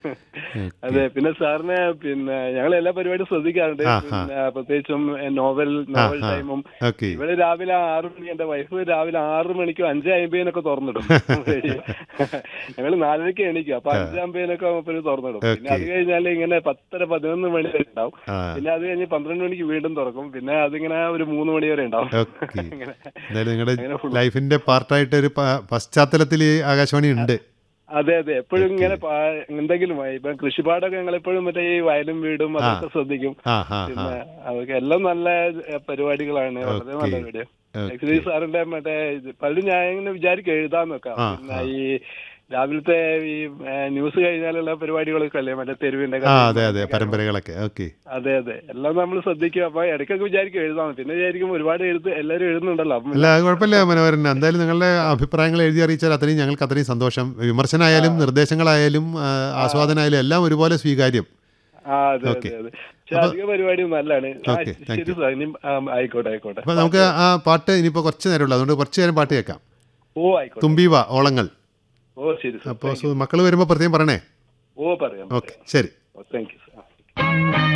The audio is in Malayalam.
അതെ പിന്നെ സാറിന് പിന്നെ ഞങ്ങൾ എല്ലാ പരിപാടിയും ശ്രദ്ധിക്കാറുണ്ട് ആ, ആ. പിന്നെ പ്രത്യേകിച്ചും നോവൽ നോവൽ ആ. ടൈമും ഓക്കെ ഇവിടെ രാവിലെ ആറ് മണി എന്റെ വൈഫ് രാവിലെ ആറ് മണിക്കും അഞ്ച് അമ്പതിനൊക്കെ തുറന്നിടും ഞങ്ങൾ നാലരയ്ക്ക് എണീക്കും അപ്പൊ അഞ്ച് അമ്പതിനൊക്കെ മുപ്പത് തുറന്നിടും പിന്നെ അത് കഴിഞ്ഞാൽ ഇങ്ങനെ പത്തര പതിനൊന്ന് മണി വരെ ഉണ്ടാവും ആ പിന്നെ അത് കഴിഞ്ഞ് പന്ത്രണ്ട് മണിക്ക് വീണ്ടും തുറക്കും പിന്നെ അതിങ്ങനെ ഒരു മൂന്ന് മണി വരെ ഉണ്ടാവും ഓക്കെ ഇങ്ങനെ. എന്തായാലും നിങ്ങളുടെ അങ്ങനെ full- ലൈഫിന്റെ പാർട്ടായിട്ട് ഒരു പ- പശ്ചാത്തലത്തിൽ ഈ ആകാശവാണി ഉണ്ട് അതെ അതെ എപ്പോഴും ഇങ്ങനെ പാ- എന്തെങ്കിലും ഇപ്പൊ കൃഷിപ്പാടൊക്കെ ഞങ്ങൾ എപ്പോഴും മറ്റേ ഈ വയലും വീടും അതൊക്കെ ശ്രദ്ധിക്കും ആ ഹാ ഹാ പിന്നെ അതൊക്കെ എല്ലാം നല്ല ഏഹ്, പരിപാടികളാണ് വളരെ നല്ല വീഡിയോ ആക്ച്വലി സാറിന്റെ മറ്റേ ഇത് പലരും ഞാൻ ഇങ്ങനെ വിചാരിക്കും എഴുതാൻ നോക്കാം ആ, പിന്നെ ഈ രാവിലത്തെ ഈ ഏഹ്, ന്യൂസ് കഴിഞ്ഞാലുള്ള പരിപാടികളൊക്കെ അല്ലേ മറ്റേ തെരുവിന്റെ ആ കഥയും അതെ അതെ അങ്ങനത്തെ പരമ്പരകളൊക്കെ ഓക്കെ അതെ അതെ എല്ലാം നമ്മൾ ശ്രദ്ധിക്കും അപ്പൊ ഇടയ്ക്കൊക്കെ വിചാരിക്കും എഴുതാം പിന്നെ വിചാരിക്കും ഒരുപാട് എഴുത്ത് എല്ലാവരും എഴുതുന്നുണ്ടല്ലോ അപ്പം അല്ല അത് കുഴപ്പമില്ല മനോഹരൻ എന്തായാലും നിങ്ങളുടെ അഭിപ്രായങ്ങൾ എഴുതി അറിയിച്ചാൽ അത്രയും ഞങ്ങൾക്ക് അത്രയും സന്തോഷം വിമർശനമായാലും നിർദ്ദേശങ്ങളായാലും ആ, ആസ്വാദനമായാലും എല്ലാം ഒരുപോലെ സ്വീകാര്യം ആ അതെ അതെ അതെ പക്ഷെ അധിക പരിപാടി നല്ലതാണ് ആ, Okay, thank ശരി സാർ ഇനി ആ, ആയിക്കോട്ടെ ആയിക്കോട്ടെ അപ്പോൾ നമുക്ക് ആ പാട്ട് ഇനിയിപ്പോൾ കുറച്ച് നേരമുള്ളൂ അതുകൊണ്ട് കുറച്ച് നേരം പാട്ട് കേൾക്കാം ഓ ആയിക്കോട്ടെ തുമ്പീവ ഓളങ്ങൾ ഓ ശരി സാർ അപ്പോൾ മക്കൾ വരുമ്പോൾ പ്രത്യേകം പറയണേ ഓ പറയാം ഓക്കെ ശരി താങ്ക് യു സാർ